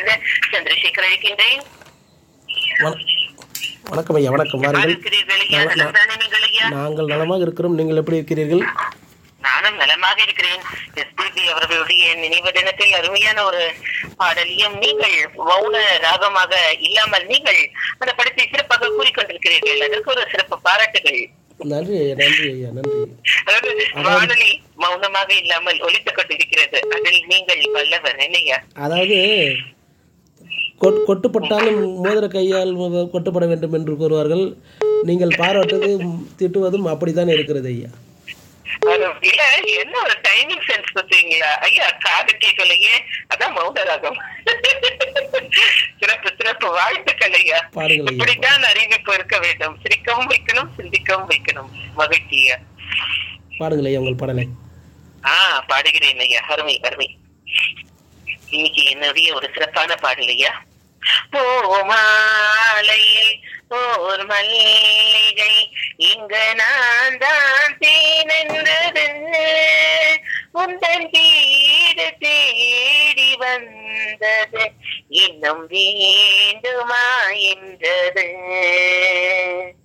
மாவட்டத்துல சந்திரசேகர் அழைக்கின்றேன் வண- வணக்கம் ஐயா வணக்கம் யார் வாருங்கள் இருக்கிறீர்கள் ஐயா நான்- நலம் தானே நீங்கள் ஐயா நாங்கள் நலமாக இருக்கிறோம் நீங்கள் எப்படி இருக்கிறீர்கள் நானும் நலமாக இருக்கிறேன் எஸ்பிபி அவர்களுடைய நினைவு தினத்தில் அருமையான ஒரு பாடலையும் நீங்கள் மௌன ராகமாக இல்லாமல் நீங்கள் அந்த படத்தை சிறப்பாக கூறிக்கொண்டிருக்கிறீர்கள் அதற்கு ஒரு சிறப்பு பாராட்டுகள் நன்றி ஐயா நன்றி ஐயா நன்றி அதாவது வானொலி மௌனமாக இல்லாமல் ஒலித்துக் கொண்டிருக்கிறது அதில் நீங்கள் வல்லவர் இல்லையா அதாவது கொட் கொட்டுப்பட்டாலும் மோதிர கையால் மோத- கொட்டுப்பட வேண்டும் என்று கூறுவார்கள் நீங்கள் பாராட்டுவதும் திட்டுவதும் அப்படித்தான் இருக்கிறது ஐயா அது இல்ல என்ன ஒரு டைமிங் சென்ஸ் பார்த்தீங்களா ஐயா காது கேட்கலையே அதான் மௌன ராகம் சிறப்பு சிறப்பு வாழ்த்துக்கள் ஐயா பாருங்கள் ஐயா இப்படித்தான் அறிவிப்பு இருக்க வேண்டும் சிரிக்கவும் வைக்கணும் சிந்திக்கவும் வைக்கணும் மகிழ்ச்சியா பாடுங்கள் ஐயா உங்கள் பாடலை ஆஹ் பாடுகிறேன் ஐயா அருமை அருமை இன்னைக்கு என்னுடைய ஒரு சிறப்பான பாடல் ஐயா பூமாலையில் ஓர் மல்லிகை இங்க நான் தான் தேனென்றது உந்தன் வீடு தேடி வந்தது இன்னும் வேண்டுமா என்றது